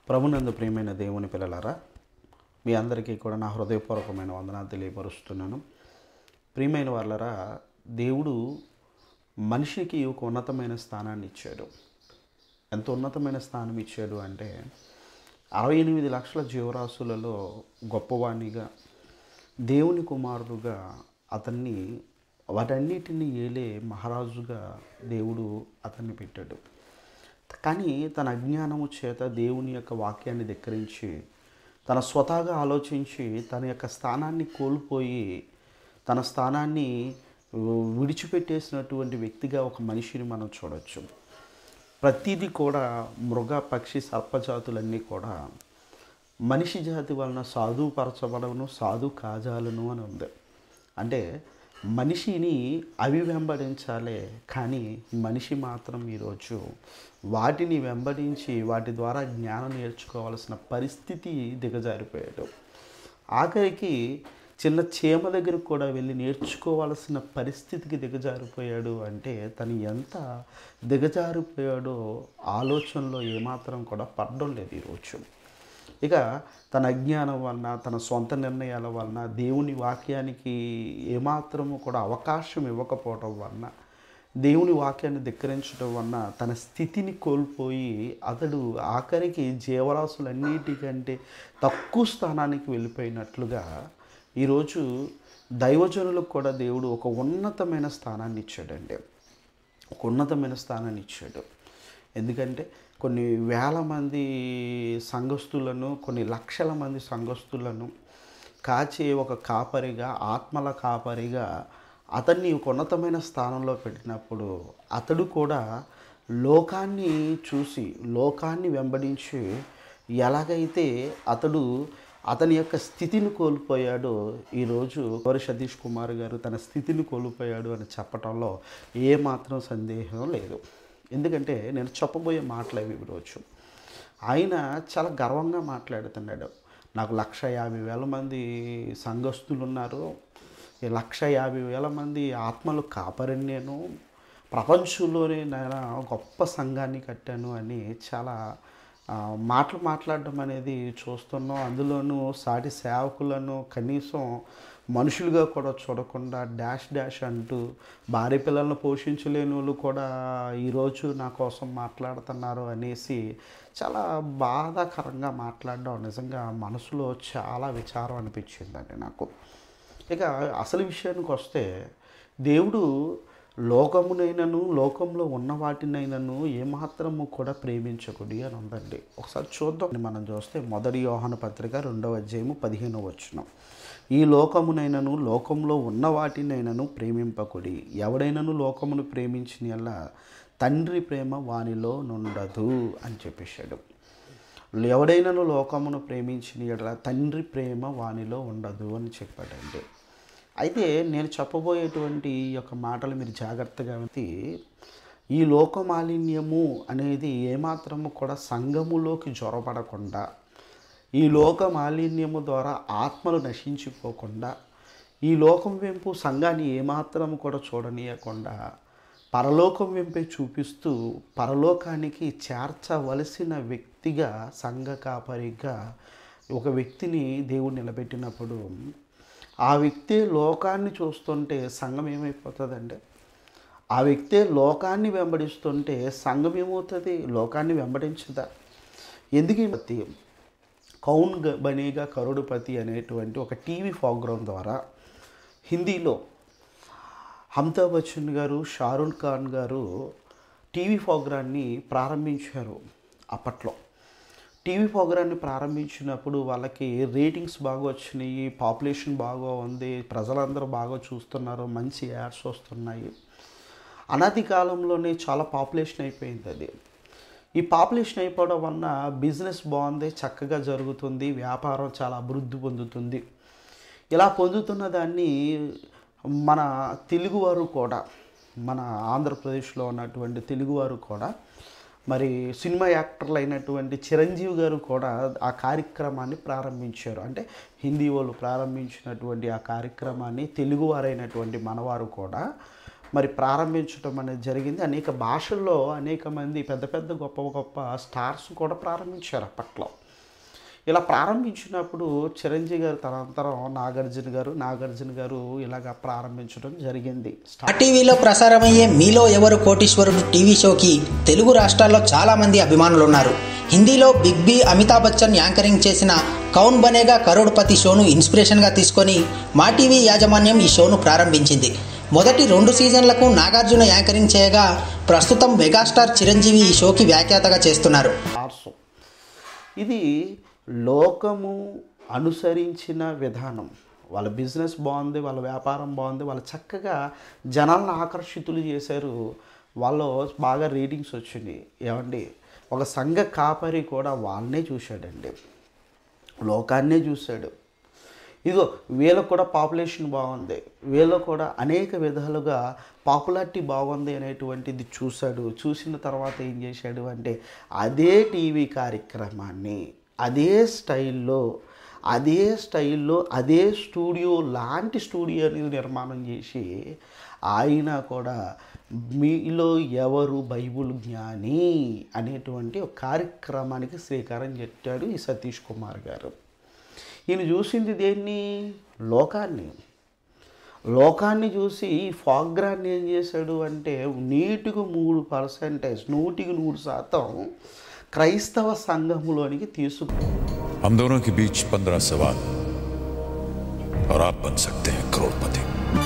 ప్రభునందు ప్రియమైన దేవుని పిల్లలారా మీ అందరికీ కూడా నా హృదయపూర్వకమైన వందనాలు తెలియపరుస్తున్నాను ప్రియమైన వాళ్ళరా దేవుడు మనిషికి ఒక ఉన్నతమైన స్థానాన్ని ఇచ్చాడు ఎంత ఉన్నతమైన స్థానం ఇచ్చాడు అంటే అరవై ఎనిమిది లక్షల జీవరాశులలో గొప్పవాణిగా దేవుని కుమారుడుగా అతన్ని వాటన్నిటిని ఏలే మహారాజుగా దేవుడు అతన్ని పెట్టాడు కానీ తన అజ్ఞానము చేత దేవుని యొక్క వాక్యాన్ని ధిక్కరించి తన స్వతహాగా ఆలోచించి తన యొక్క స్థానాన్ని కోల్పోయి తన స్థానాన్ని విడిచిపెట్టేసినటువంటి వ్యక్తిగా ఒక మనిషిని మనం చూడొచ్చు ప్రతిదీ కూడా మృగ పక్షి సర్పజాతులన్నీ కూడా మనిషి జాతి వలన సాధుపరచబడను సాధు కాజాలను అని ఉంది అంటే మనిషిని అవి వెంబడించాలే కానీ మనిషి మాత్రం ఈరోజు వాటిని వెంబడించి వాటి ద్వారా జ్ఞానం నేర్చుకోవాల్సిన పరిస్థితి దిగజారిపోయాడు ఆఖరికి చిన్న చీమ దగ్గరకు కూడా వెళ్ళి నేర్చుకోవాల్సిన పరిస్థితికి దిగజారిపోయాడు అంటే తను ఎంత దిగజారిపోయాడో ఆలోచనలో ఏమాత్రం కూడా పడడం లేదు ఈరోజు ఇక తన అజ్ఞానం వలన తన సొంత నిర్ణయాల వలన దేవుని వాక్యానికి ఏమాత్రము కూడా అవకాశం ఇవ్వకపోవడం వలన దేవుని వాక్యాన్ని ధిక్కరించడం వలన తన స్థితిని కోల్పోయి అతడు ఆఖరికి జీవరాశులన్నిటికంటే తక్కువ స్థానానికి వెళ్ళిపోయినట్లుగా ఈరోజు దైవజనులకు కూడా దేవుడు ఒక ఉన్నతమైన స్థానాన్ని ఇచ్చాడండి ఒక ఉన్నతమైన స్థానాన్ని ఇచ్చాడు ఎందుకంటే కొన్ని వేల మంది సంఘస్థులను కొన్ని లక్షల మంది సంఘస్థులను కాచే ఒక కాపరిగా ఆత్మల కాపరిగా అతన్ని ఒక ఉన్నతమైన స్థానంలో పెట్టినప్పుడు అతడు కూడా లోకాన్ని చూసి లోకాన్ని వెంబడించి ఎలాగైతే అతడు అతని యొక్క స్థితిని కోల్పోయాడో ఈరోజు గౌరి సతీష్ కుమార్ గారు తన స్థితిని కోల్పోయాడు అని చెప్పటంలో ఏమాత్రం సందేహం లేదు ఎందుకంటే నేను చెప్పబోయే మాటలు అవి ఈరోజు ఆయన చాలా గర్వంగా మాట్లాడుతున్నాడు నాకు లక్ష యాభై వేల మంది సంఘస్థులు ఉన్నారు ఈ లక్ష యాభై వేల మంది ఆత్మలు కాపరని నేను ప్రపంచంలోనే నేను గొప్ప సంఘాన్ని కట్టాను అని చాలా ఆ, మాటలు మాట్లాడడం అనేది చూస్తున్నాం అందులోనూ సాటి సేవకులను కనీసం మనుషులుగా కూడా చూడకుండా డాష్ డాష్ అంటూ భార్య పిల్లలను పోషించలేని వాళ్ళు కూడా ఈరోజు నా కోసం మాట్లాడుతున్నారు అనేసి చాలా బాధాకరంగా మాట్లాడడం నిజంగా మనసులో చాలా విచారం అనిపించిందండి నాకు ఇక అసలు విషయానికి వస్తే దేవుడు లోకమునైనను లోకంలో ఉన్న వాటినైనను ఏమాత్రము కూడా ప్రేమించకుడి అని ఉందండి ఒకసారి చూద్దాం మనం చూస్తే మొదటి యోహన పత్రిక రెండవ అధ్యాయము పదిహేనవ వచనం ఈ లోకమునైనను లోకంలో ఉన్న వాటినైనను ప్రేమింపకుడి ఎవడైనను లోకమును ప్రేమించిన యెడల తండ్రి ప్రేమ వానిలో నుండదు అని చెప్పేశాడు ఎవడైనను లోకమును ప్రేమించిన యెడల తండ్రి ప్రేమ వానిలో ఉండదు అని చెప్పాడండి అయితే నేను చెప్పబోయేటువంటి ఈ యొక్క మాటలు మీరు జాగ్రత్తగా విని ఈ లోక మాలిన్యము అనేది ఏమాత్రము కూడా సంఘములోకి జ్వరపడకుండా ఈ లోక మాలిన్యము ద్వారా ఆత్మలు నశించిపోకుండా ఈ లోకం వెంపు సంఘాన్ని ఏమాత్రం కూడా చూడనీయకుండా పరలోకం వెంపే చూపిస్తూ పరలోకానికి చేర్చవలసిన వ్యక్తిగా సంఘ కాపరిగా ఒక వ్యక్తిని దేవుడు నిలబెట్టినప్పుడు ఆ వ్యక్తి లోకాన్ని చూస్తుంటే సంఘం ఏమైపోతుందండి ఆ వ్యక్తే లోకాన్ని వెంబడిస్తుంటే సంఘం ఏమవుతుంది లోకాన్ని వెంబడించదా ఎందుకు ఈ మతి కౌన్ గ- బనేగా కరుడుపతి అనేటువంటి ఒక టీవీ ప్రోగ్రాం ద్వారా హిందీలో అమితాబ్ బచ్చన్ గారు షారుఖ్ ఖాన్ గారు టీవీ ప్రోగ్రాన్ని ప్రారంభించారు అప్పట్లో టీవీ ప్రోగ్రాన్ని ప్రారంభించినప్పుడు వాళ్ళకి రేటింగ్స్ బాగా వచ్చినాయి పాపులేషన్ బాగా ఉంది ప్రజలందరూ బాగా చూస్తున్నారు మంచి యాడ్స్ వస్తున్నాయి అనాది కాలంలోనే చాలా పాపులేషన్ అయిపోయింది అది ఈ పాపులేషన్ అయిపోవడం వలన బిజినెస్ బాగుంది చక్కగా జరుగుతుంది వ్యాపారం చాలా అభివృద్ధి పొందుతుంది ఇలా పొందుతున్న దాన్ని మన తెలుగువారు కూడా మన ఆంధ్రప్రదేశ్లో ఉన్నటువంటి తెలుగువారు కూడా మరి సినిమా యాక్టర్లు అయినటువంటి చిరంజీవి గారు కూడా ఆ కార్యక్రమాన్ని ప్రారంభించారు అంటే హిందీ వాళ్ళు ప్రారంభించినటువంటి ఆ కార్యక్రమాన్ని తెలుగువారైనటువంటి మనవారు కూడా మరి ప్రారంభించడం అనేది జరిగింది అనేక భాషల్లో అనేక మంది పెద్ద పెద్ద గొప్ప గొప్ప స్టార్స్ కూడా ప్రారంభించారు అప్పట్లో ఇలా ప్రారంభించినప్పుడు చిరంజీవి గారు తనంతరం నాగార్జున గారు నాగార్జున గారు ఇలాగ ప్రారంభించడం జరిగింది ఆ టీవీలో ప్రసారమయ్యే మీలో ఎవరు కోటీశ్వరుడు టీవీ షోకి తెలుగు రాష్ట్రాల్లో చాలా మంది అభిమానులు ఉన్నారు హిందీలో big B Amitabh Bachchan anchoring చేసిన కౌన్ బనేగా కరోడ్పతి షోను ఇన్స్పిరేషన్గా తీసుకొని మా టీవీ యాజమాన్యం ఈ షోను ప్రారంభించింది మొదటి రెండు సీజన్లకు నాగార్జున యాంకరింగ్ చేయగా ప్రస్తుతం మెగాస్టార్ చిరంజీవి ఈ షోకి వ్యాఖ్యాతగా చేస్తున్నారు స్టార్స్ ఇది లోకము అనుసరించిన విధానం వాళ్ళ బిజినెస్ బాగుంది వాళ్ళ వ్యాపారం బాగుంది వాళ్ళు చక్కగా జనాలను ఆకర్షితులు చేశారు వాళ్ళు బాగా రేటింగ్స్ వచ్చినాయి ఏమండి ఒక సంఘ కాపరి కూడా వాళ్ళనే చూశాడండి లోకాన్నే చూశాడు ఇదిగో వీళ్ళకు కూడా పాపులేషన్ బాగుంది వీళ్ళు కూడా అనేక విధాలుగా పాపులారిటీ బాగుంది అనేటువంటిది చూశాడు చూసిన తర్వాత ఏం చేశాడు అంటే అదే టీవీ కార్యక్రమాన్ని అదే స్టైల్లో అదే స్టైల్లో అదే స్టూడియో లాంటి స్టూడియోని నిర్మాణం చేసి ఆయన కూడా మీలో ఎవరు బైబుల్ జ్ఞాని అనేటువంటి ఒక కార్యక్రమానికి శ్రీకారం చుట్టాడు ఈ సతీష్ కుమార్ గారు ఈయన చూసింది దేన్ని లోకాన్ని లోకాన్ని చూసి ఈ ఫాగ్రాన్ని ఏం చేశాడు అంటే నీటికి మూడు పర్సెంటేజ్ నూటికి నూరు శాతం క్రైస్తవ సంఘములోనికి తీసుకు हम दोनों के बीच पंद्रह सवाल और आप बन सकते हैं करोड़पति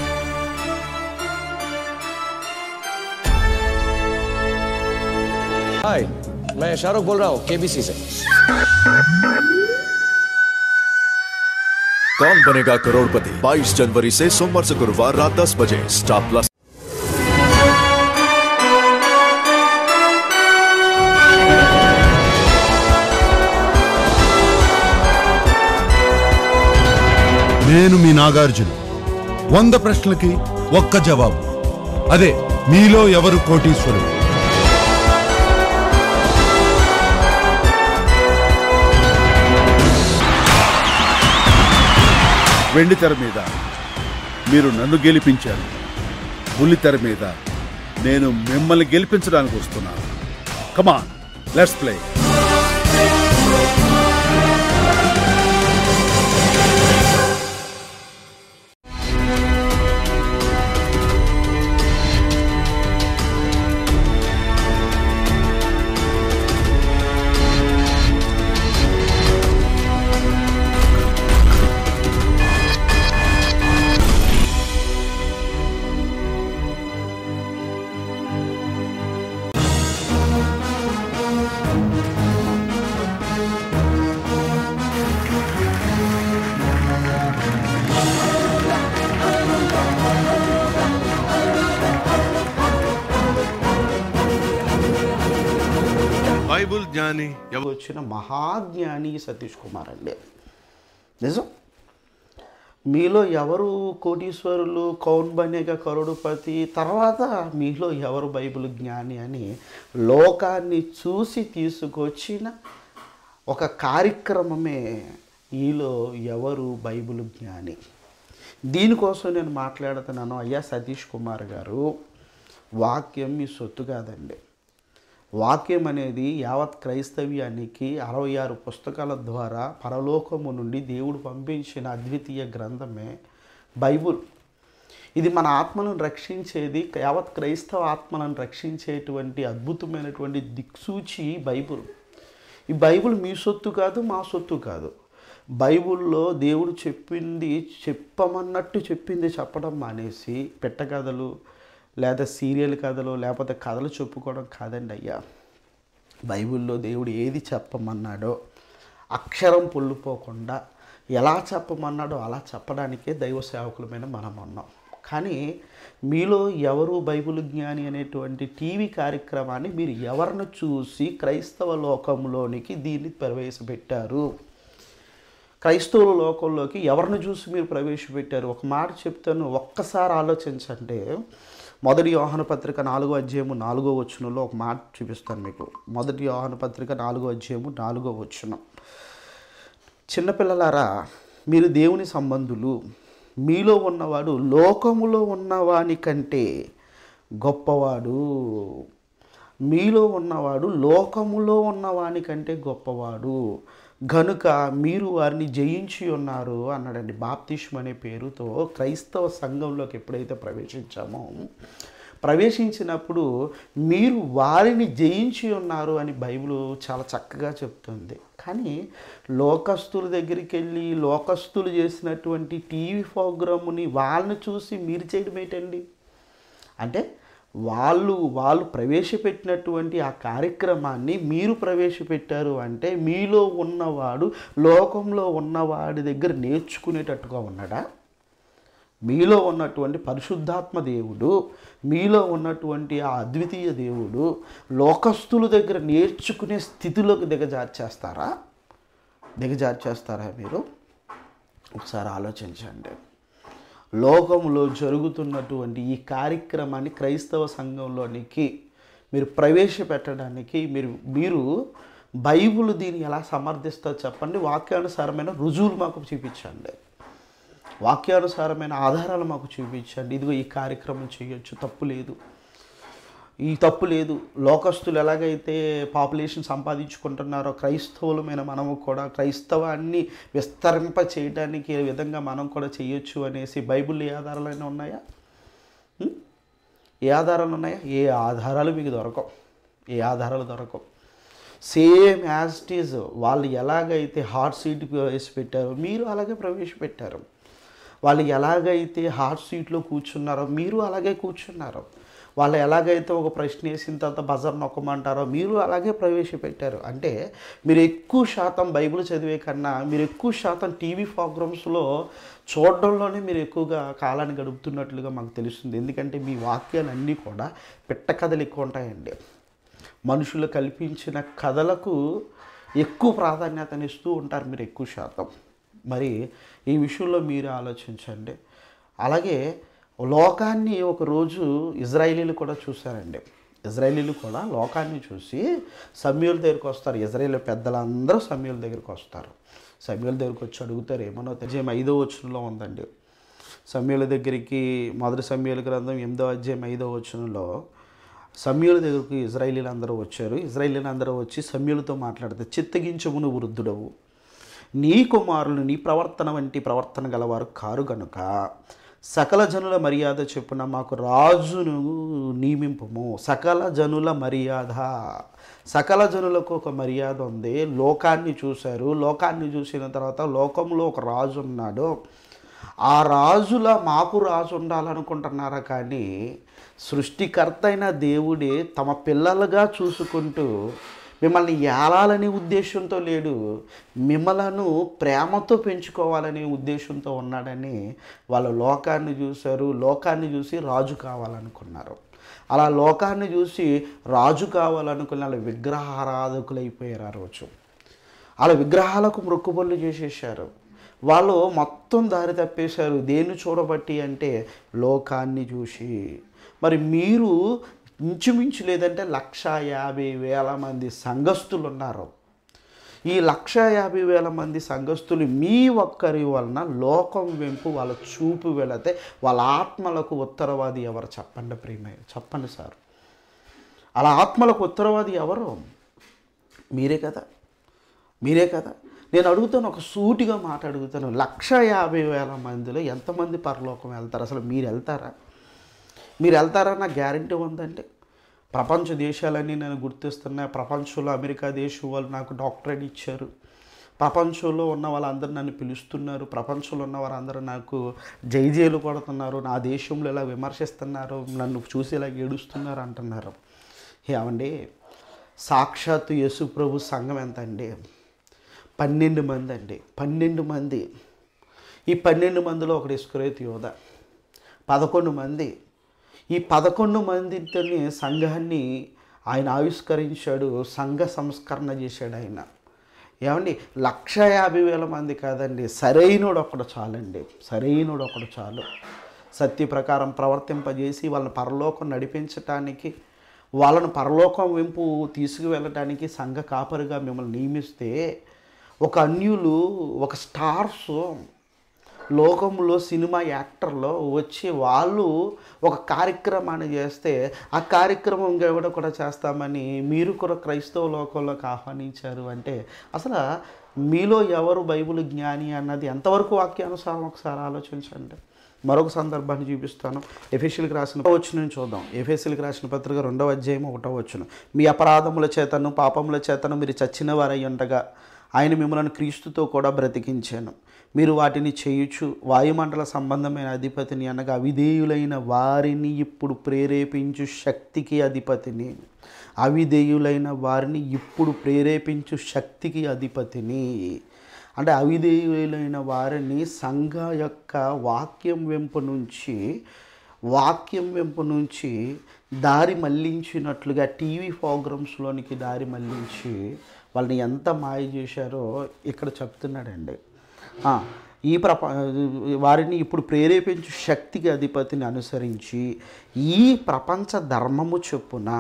हाय मैं शाहरुख बोल रहा हूँ केबीसी से कौन बनेगा करोड़पति 22 जनवरी से सोमवार से गुरुवार रात 10 बजे स्टार प्लस నేను మీ నాగార్జున వంద ప్రశ్నలకి ఒక్క జవాబు అదే మీలో ఎవరు కోటీశ్వరుడు వెండి తెర మీద మీరు నన్ను గెలిపించారు బుల్లి తెర మీద నేను మిమ్మల్ని గెలిపించడానికి వస్తున్నాను కమాన్ లెట్స్ ప్లే బైబుల్ జ్ఞాని ఎవరు వచ్చిన మహాజ్ఞాని సతీష్ కుమార్ అండి నిజం మీలో ఎవరు కోటీశ్వరులు కౌన్ బనేగా కరోడుపతి తర్వాత మీలో ఎవరు బైబిల్ జ్ఞాని అని లోకాన్ని చూసి తీసుకొచ్చిన ఒక కార్యక్రమమే ఈలో ఎవరు బైబిల్ జ్ఞాని దీనికోసం నేను మాట్లాడుతున్నాను అయ్యా సతీష్ కుమార్ గారు వాక్యం మీ సొత్తు కాదండి వాక్యం అనేది యావత్ క్రైస్తవ్యానికి అరవై ఆరు పుస్తకాల ద్వారా పరలోకము నుండి దేవుడు పంపించిన అద్వితీయ గ్రంథమే బైబుల్ ఇది మన ఆత్మలను రక్షించేది యావత్ క్రైస్తవ ఆత్మలను రక్షించేటువంటి అద్భుతమైనటువంటి దిక్సూచి బైబుల్ ఈ బైబుల్ మీ సొత్తు కాదు మా సొత్తు కాదు బైబుల్లో దేవుడు చెప్పింది చెప్పమన్నట్టు చెప్పింది చెప్పడం మానేసి పెట్టకథలు లేదా సీరియల్ కథలు లేకపోతే కథలు చెప్పుకోవడం కాదండి అయ్యా బైబిల్లో దేవుడు ఏది చెప్పమన్నాడో అక్షరం పొల్లిపోకుండా ఎలా చెప్పమన్నాడో అలా చెప్పడానికే దైవ సేవకులమైన మనం ఉన్నాం కానీ మీలో ఎవరు బైబిల్ జ్ఞాని అనేటువంటి టీవీ కార్యక్రమాన్ని మీరు ఎవరిని చూసి క్రైస్తవ లోకంలోనికి దీన్ని ప్రవేశపెట్టారు క్రైస్తవుల లోకంలోకి ఎవరిని చూసి మీరు ప్రవేశపెట్టారు ఒక మాట చెప్తాను ఒక్కసారి ఆలోచించంటే మొదటి యోహాన పత్రిక నాలుగో అధ్యాయము నాలుగో వచనంలో ఒక మాట చూపిస్తాను మీకు మొదటి యోహాన పత్రిక నాలుగో అధ్యాయము నాలుగో వచనం చిన్నపిల్లలారా మీరు దేవుని సంబంధులు మీలో ఉన్నవాడు లోకములో ఉన్నవాని కంటే గొప్పవాడు మీలో ఉన్నవాడు లోకములో ఉన్నవాని కంటే గొప్పవాడు గనుక మీరు వారిని జయించి ఉన్నారు అన్నాడండి బాప్తిష్మ అనే పేరుతో క్రైస్తవ సంఘంలోకి ఎప్పుడైతే ప్రవేశించామో ప్రవేశించినప్పుడు మీరు వారిని జయించి ఉన్నారు అని బైబిల్ చాలా చక్కగా చెప్తుంది కానీ లోకస్తుల దగ్గరికి వెళ్ళి లోకస్తులు చేసినటువంటి టీవీ ప్రోగ్రాముని వాళ్ళని చూసి మీరు చేయడం ఏంటండి అంటే వాళ్ళు వాళ్ళు ప్రవేశపెట్టినటువంటి ఆ కార్యక్రమాన్ని మీరు ప్రవేశపెట్టారు అంటే మీలో ఉన్నవాడు లోకంలో ఉన్నవాడి దగ్గర నేర్చుకునేటట్టుగా ఉన్నాడా మీలో ఉన్నటువంటి పరిశుద్ధాత్మ దేవుడు మీలో ఉన్నటువంటి ఆ అద్వితీయ దేవుడు లోకస్తుల దగ్గర నేర్చుకునే స్థితిలోకి దిగజార్చేస్తారా దిగజార్చేస్తారా మీరు ఒకసారి ఆలోచించండి లోకంలో జరుగుతున్నటువంటి ఈ కార్యక్రమాన్ని క్రైస్తవ సంఘంలోనికి మీరు ప్రవేశపెట్టడానికి మీరు మీరు బైబిల్ దీన్ని ఎలా సమర్థిస్తా చెప్పండి వాక్యానుసారమైన రుజువులు మాకు చూపించండి వాక్యానుసారమైన ఆధారాలు మాకు చూపించండి ఇదిగో ఈ కార్యక్రమం చేయొచ్చు తప్పు లేదు ఈ తప్పు లేదు లోకస్తులు ఎలాగైతే పాపులేషన్ సంపాదించుకుంటున్నారో క్రైస్తవులమైన మనము కూడా క్రైస్తవాన్ని విస్తరింప చేయడానికి ఏ విధంగా మనం కూడా చేయొచ్చు అనేసి బైబిల్ ఏ ఆధారాలైనా ఉన్నాయా ఉం? ఏ ఆధారాలు ఉన్నాయా ఏ ఆధారాలు మీకు దొరకవు ఏ ఆధారాలు దొరకవు సేమ్ యాజ్ ఇట్ ఈజ్ వాళ్ళు ఎలాగైతే హాట్ సీట్కి వేసి పెట్టారో మీరు అలాగే ప్రవేశపెట్టారు వాళ్ళు ఎలాగైతే హాట్ సీట్లో కూర్చున్నారో మీరు అలాగే కూర్చున్నారు వాళ్ళు ఎలాగైతే ఒక ప్రశ్న వేసిన తర్వాత బజర్ నొక్కమంటారో మీరు అలాగే ప్రవేశపెట్టారు అంటే మీరు ఎక్కువ శాతం బైబిల్ చదివే కన్నా మీరు ఎక్కువ శాతం టీవీ ప్రోగ్రామ్స్లో చూడడంలోనే మీరు ఎక్కువగా కాలాన్ని గడుపుతున్నట్లుగా మాకు తెలుస్తుంది ఎందుకంటే మీ వాక్యాలు అన్నీ కూడా పిట్ట కథలు ఎక్కువ ఉంటాయండి మనుషులు కల్పించిన కథలకు ఎక్కువ ప్రాధాన్యతనిస్తూ ఉంటారు మీరు ఎక్కువ శాతం మరి ఈ విషయంలో మీరు ఆలోచించండి అలాగే లోకాన్ని ఒకరోజు ఇజ్రాయేలీలు కూడా చూశారండి ఇజ్రాయేలీలు కూడా లోకాన్ని చూసి సమీయుల దగ్గరికి వస్తారు ఇజ్రాయేల్ పెద్దలందరూ సమీయుల దగ్గరికి వస్తారు సమీయుల దగ్గరికి వచ్చి అడుగుతారు ఏమనో అధ్యాయం ఐదో వచనంలో ఉందండి సమీయుల దగ్గరికి మొదటి సమీయుల గ్రంథం ఎనిమిదో అధ్యాయం ఐదో వచనంలో సమీయుల దగ్గరకు ఇజ్రాయేలీలు అందరూ వచ్చారు ఇజ్రాయేలీలు అందరూ వచ్చి సమీయులతో మాట్లాడితే చిత్తగించమును వృద్ధుడవు నీ కుమారులు నీ ప్రవర్తన వంటి ప్రవర్తన గలవారు కారు గనుక సకల జనుల మర్యాద చెప్పున మాకు రాజును నియమింపము సకల జనుల మర్యాద సకల జనులకు ఒక మర్యాద ఉంది లోకాన్ని చూశారు లోకాన్ని చూసిన తర్వాత లోకంలో ఒక రాజు ఉన్నాడు ఆ రాజుల మాకు రాజు ఉండాలనుకుంటున్నారా కానీ సృష్టికర్త అయిన దేవుడే తమ పిల్లలుగా చూసుకుంటూ మిమ్మల్ని ఏలాలనే ఉద్దేశంతో లేడు మిమ్మలను ప్రేమతో పెంచుకోవాలనే ఉద్దేశంతో ఉన్నాడని వాళ్ళు లోకాన్ని చూశారు లోకాన్ని చూసి రాజు కావాలనుకున్నారు అలా లోకాన్ని చూసి రాజు కావాలనుకున్న వాళ్ళు విగ్రహారాధకులు అయిపోయారు ఆ రోజు వాళ్ళ విగ్రహాలకు మొక్కుబళ్ళు చేసేసారు వాళ్ళు మొత్తం దారి తప్పేశారు దేన్ని చూడబట్టి అంటే లోకాన్ని చూసి మరి మీరు ఇంచుమించు లేదంటే లక్ష యాభై వేల మంది సంఘస్థులు ఉన్నారు ఈ లక్ష యాభై వేల మంది సంఘస్థులు మీ ఒక్కరి వలన లోకం వెంపు వాళ్ళ చూపు వెళితే వాళ్ళ ఆత్మలకు ఉత్తరవాది ఎవరు చెప్పండి ప్రియమే చెప్పండి సార్ అలా ఆత్మలకు ఉత్తరవాది ఎవరు మీరే కదా మీరే కదా నేను అడుగుతాను ఒక సూటిగా మాట అడుగుతాను లక్ష యాభై వేల మందిలో ఎంతమంది పరలోకం వెళ్తారు అసలు మీరు వెళ్తారా మీరు వెళ్తారా నాకు గ్యారంటీ ఉందండి ప్రపంచ దేశాలన్నీ నేను గుర్తిస్తున్నాయి ప్రపంచంలో అమెరికా దేశం వాళ్ళు నాకు డాక్టరేట్ ఇచ్చారు ప్రపంచంలో ఉన్న వాళ్ళందరూ నన్ను పిలుస్తున్నారు ప్రపంచంలో ఉన్న వారందరూ నాకు జైజేలు కొడుతున్నారు నా దేశంలో ఇలా విమర్శిస్తున్నారు నన్ను చూసి ఇలా ఏడుస్తున్నారు అంటున్నారు ఏమండి సాక్షాత్తు యేసు ప్రభు సంఘం ఎంత అండి పన్నెండు మంది అండి పన్నెండు మంది ఈ పన్నెండు మందిలో ఒకటి ఇస్కురేత్ యోధ పదకొండు మంది ఈ పదకొండు మందితోని సంఘాన్ని ఆయన ఆవిష్కరించాడు సంఘ సంస్కరణ చేశాడు ఆయన ఏమండి లక్ష యాభై వేల మంది కాదండి సరైనోడు ఒకడు చాలండి సరైనోడు ఒకడు చాలు సత్య ప్రకారం ప్రవర్తింపజేసి వాళ్ళని పరలోకం నడిపించటానికి వాళ్ళను పరలోకం వెంపు తీసుకువెళ్ళటానికి సంఘ కాపరిగా మిమ్మల్ని నియమిస్తే ఒక అన్యులు ఒక స్టార్స్ లోకంలో సినిమా యాక్టర్లో వచ్చి వాళ్ళు ఒక కార్యక్రమాన్ని చేస్తే ఆ కార్యక్రమం కూడా కూడా చేస్తామని మీరు కూడా క్రైస్తవ లోకంలోకి ఆహ్వానించారు అంటే అసలు మీలో ఎవరు బైబిల్ జ్ఞాని అన్నది ఎంతవరకు వాక్యానుసారం ఒకసారి ఆలోచించండి మరొక సందర్భాన్ని చూపిస్తాను ఎఫెసిల్కి రాసిన వచ్చిన చూద్దాం ఎఫెసిల్కి రాసిన పత్రిక రెండవ అధ్యాయం ఒకటో వచ్చును మీ అపరాధముల చేతను పాపముల చేతను మీరు చచ్చిన వారై ఉండగా ఆయన మిమ్మల్ని క్రీస్తుతో కూడా బ్రతికించాను మీరు వాటిని చేయుచు వాయుమండల సంబంధమైన అధిపతిని అనగా అవిధేయులైన వారిని ఇప్పుడు ప్రేరేపించు శక్తికి అధిపతిని అవిధేయులైన వారిని ఇప్పుడు ప్రేరేపించు శక్తికి అధిపతిని అంటే అవిధేయులైన వారిని సంఘ యొక్క వాక్యం వెంపు నుంచి వాక్యం వెంపు నుంచి దారి మళ్లించినట్లుగా టీవీ ప్రోగ్రామ్స్లోనికి దారి మళ్లించి వాళ్ళని ఎంత మాయ చేశారో ఇక్కడ చెప్తున్నాడండి ఆ, ఈ ప్రప వారిని ఇప్పుడు ప్రేరేపించు శక్తికి అధిపతిని అనుసరించి ఈ ప్రపంచ ధర్మము చొప్పున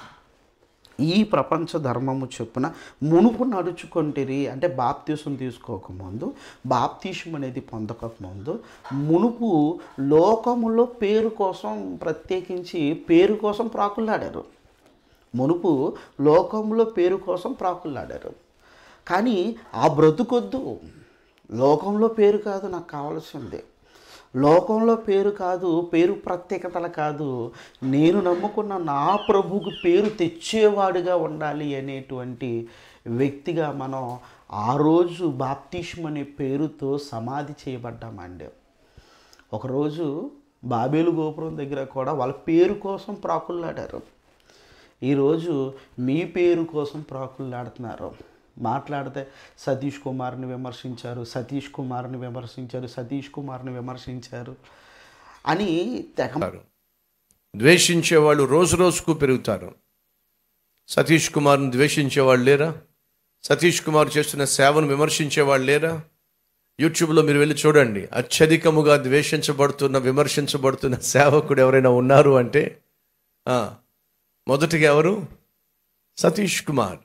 ఈ ప్రపంచ ధర్మము చొప్పున మునుపు నడుచుకుంటేరి అంటే బాప్తీసం తీసుకోకముందు బాప్తీసం అనేది పొందకముందు మునుపు లోకములో పేరు కోసం ప్రత్యేకించి పేరు కోసం ప్రాకులాడారు మునుపు లోకంలో పేరు కోసం ప్రాకులాడారు కానీ ఆ బ్రతుకొద్దు లోకంలో పేరు కాదు నాకు కావాల్సింది లోకంలో పేరు కాదు పేరు ప్రత్యేకతలు కాదు నేను నమ్ముకున్న నా ప్రభువుకి పేరు తెచ్చేవాడిగా ఉండాలి అనేటువంటి వ్యక్తిగా మనం ఆ రోజు బాప్తిష్యం అనే పేరుతో సమాధి చేయబడ్డామండి ఒకరోజు బాబేలు గోపురం దగ్గర కూడా వాళ్ళ పేరు కోసం ప్రాకుల్లాడారు ఈరోజు మీ పేరు కోసం ప్రాకుల్లాడుతున్నారు మాట్లాడితే సతీష్ కుమార్ని విమర్శించారు సతీష్ కుమార్ని విమర్శించారు సతీష్ కుమార్ని విమర్శించారు అని తెగ ద్వేషించే వాళ్ళు రోజు రోజుకు పెరుగుతారు సతీష్ కుమార్ని ద్వేషించే వాళ్ళు లేరా సతీష్ కుమార్ చేస్తున్న సేవను విమర్శించే వాళ్ళు లేరా యూట్యూబ్లో మీరు వెళ్ళి చూడండి అత్యధికముగా ద్వేషించబడుతున్న విమర్శించబడుతున్న సేవకుడు ఎవరైనా ఉన్నారు అంటే ఆ, మొదటిగా ఎవరు సతీష్ కుమార్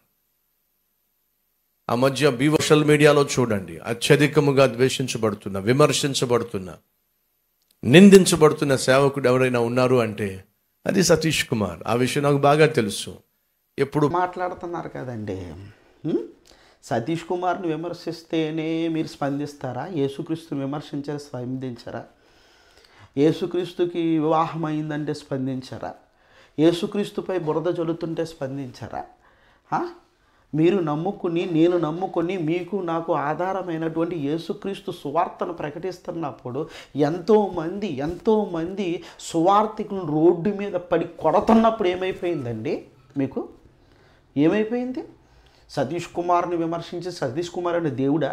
ఆ మధ్య బీ సోషల్ మీడియాలో చూడండి అత్యధికముగా ద్వేషించబడుతున్న విమర్శించబడుతున్న నిందించబడుతున్న సేవకుడు ఎవరైనా ఉన్నారు అంటే అది సతీష్ కుమార్ ఆ విషయం నాకు బాగా తెలుసు ఎప్పుడు మాట్లాడుతున్నారు కదండి హ్మ్? సతీష్ కుమార్ని విమర్శిస్తేనే మీరు స్పందిస్తారా యేసుక్రీస్తుని విమర్శించారా స్పందించరా యేసుక్రీస్తుకి వివాహం అయిందంటే స్పందించరా యేసుక్రీస్తుపై బురద జల్లుతుంటే స్పందించరా హా? మీరు నమ్ముకుని నేను నమ్ముకొని మీకు నాకు ఆధారమైనటువంటి యేసుక్రీస్తు సువార్తను ప్రకటిస్తున్నప్పుడు ఎంతోమంది ఎంతోమంది సువార్థికులను రోడ్డు మీద పడి కొడుతున్నప్పుడు ఏమైపోయిందండి మీకు ఏమైపోయింది సతీష్ కుమార్ని విమర్శించి సతీష్ కుమార్ అనే దేవుడా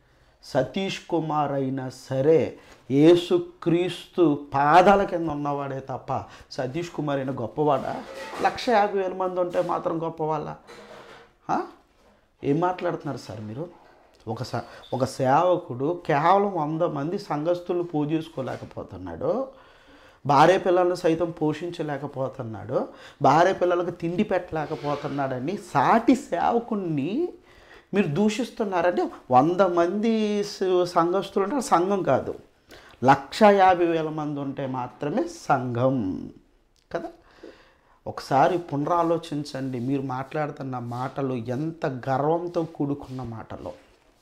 సతీష్ కుమార్ అయినా సరే యేసుక్రీస్తు పాదాల కింద ఉన్నవాడే తప్ప సతీష్ కుమార్ అయినా గొప్పవాడా లక్ష యాభై వేల మంది ఉంటే మాత్రం గొప్పవాళ్ళ ఆ? ఏం మాట్లాడుతున్నారు సార్ మీరు ఒక స ఒక సేవకుడు కేవలం వంద మంది సంఘస్థులను పూజేసుకోలేకపోతున్నాడు భార్య పిల్లలను సైతం పోషించలేకపోతున్నాడు భార్య పిల్లలకు తిండి పెట్టలేకపోతున్నాడని సాటి సేవకుణ్ణి మీరు దూషిస్తున్నారంటే వంద మంది స- సంఘస్థులు అంటే సంఘం కాదు లక్ష యాభై వేల మంది ఉంటే మాత్రమే సంఘం కదా ఒకసారి పునరాలోచించండి మీరు మాట్లాడుతున్న మాటలు ఎంత గర్వంతో కూడుకున్న మాటలు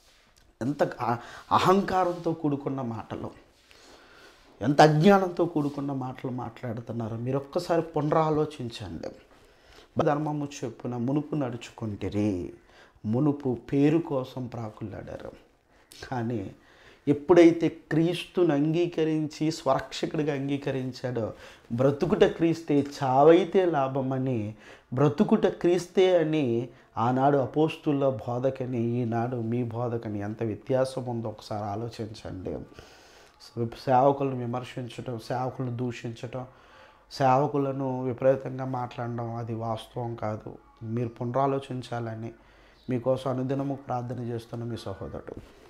ఎంత అ- అహంకారంతో కూడుకున్న మాటలు ఎంత అజ్ఞానంతో కూడుకున్న మాటలు మాట్లాడుతున్నారు మీరు ఒక్కసారి పునరాలోచించండి ధర్మము చెప్పున మునుపు నడుచుకుంటిరి మునుపు పేరు కోసం ప్రాకులాడారు కానీ ఎప్పుడైతే క్రీస్తుని అంగీకరించి స్వరక్షకుడిగా అంగీకరించాడో బ్రతుకుట క్రీస్తే చావైతే లాభమని బ్రతుకుట క్రీస్తే అని ఆనాడు అపోస్తుల బోధకని ఈనాడు మీ బోధకని ఎంత వ్యత్యాసం ఉందో ఒకసారి ఆలోచించండి సేవకులను విమర్శించటం సేవకులను దూషించటం సేవకులను విపరీతంగా మాట్లాడడం అది వాస్తవం కాదు మీరు పునరాలోచించాలని మీకోసం అనుదినము ప్రార్థన చేస్తున్న మీ సహోదరుడు